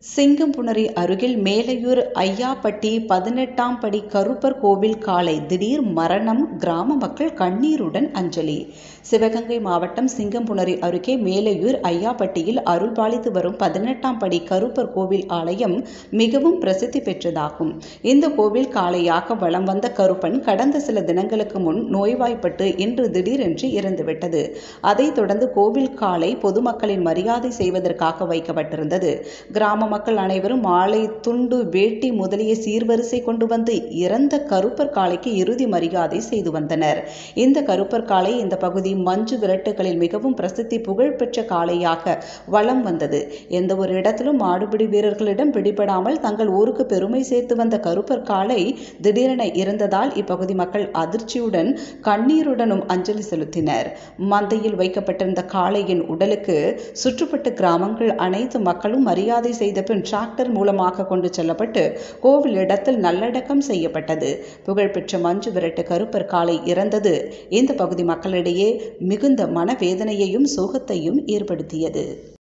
சிங்கம்புணரி அருகில் மேலையூர் ஐயாப்பட்டி பதினெட்டாம் படி கருப்பர் கோவில் காளை திடீர் மரணம் கிராம மக்கள் கண்ணீருடன் அஞ்சலி சிவகங்கை மாவட்டம் சிங்கம்புணரி அருகே மேலையூர் ஐயாப்பட்டியில் அருள்பாலித்து வரும் பதினெட்டாம் படி கருப்பர் கோவில் ஆலயம் மிகவும் பிரசித்தி பெற்றதாகும் இந்த கோவில் காளையாக வலம் வந்த கருப்பன் கடந்த சில தினங்களுக்கு முன் நோய்வாய்ப்பட்டு இன்று திடீரென்று இறந்துவிட்டது அதைத் தொடர்ந்து கோவில் காளை பொதுமக்களின் மரியாதை செய்வதற்காக வைக்கப்பட்டிருந்தது கிராம மக்கள் அனைவரும் மாலை துண்டு வேட்டி முதலிய சீர்வரிசை கொண்டு வந்து இறந்த கருப்பர் காளைக்கு இறுதி மரியாதை செய்து வந்தனர் இந்த கருப்பர் காளை இந்த பகுதி மஞ்சு விரட்டுகளில் மிகவும் பிரசித்தி புகழ்பெற்ற காளையாக வலம் வந்தது எந்த ஒரு இடத்திலும் மாடுபிடி வீரர்களிடம் பிடிபடாமல் தங்கள் ஊருக்கு பெருமை சேர்த்து வந்த கருப்பர் காளை திடீரென இறந்ததால் இப்பகுதி மக்கள் அதிர்ச்சியுடன் கண்ணீருடனும் அஞ்சலி செலுத்தினர் மந்தையில் வைக்கப்பட்டிருந்த காளையின் உடலுக்கு சுற்றுப்பட்ட கிராமங்கள் அனைத்து மக்களும் மரியாதை செய்த பின் டிராக்டர் மூலமாக கொண்டு செல்லப்பட்டு கோவில் இடத்தில் நல்லடக்கம் செய்யப்பட்டது புகழ்பெற்ற மஞ்சு விரட்டு கருப்பர் காலை இறந்தது இந்த பகுதி மக்களிடையே மிகுந்த மனவேதனையையும் சோகத்தையும் ஏற்படுத்தியது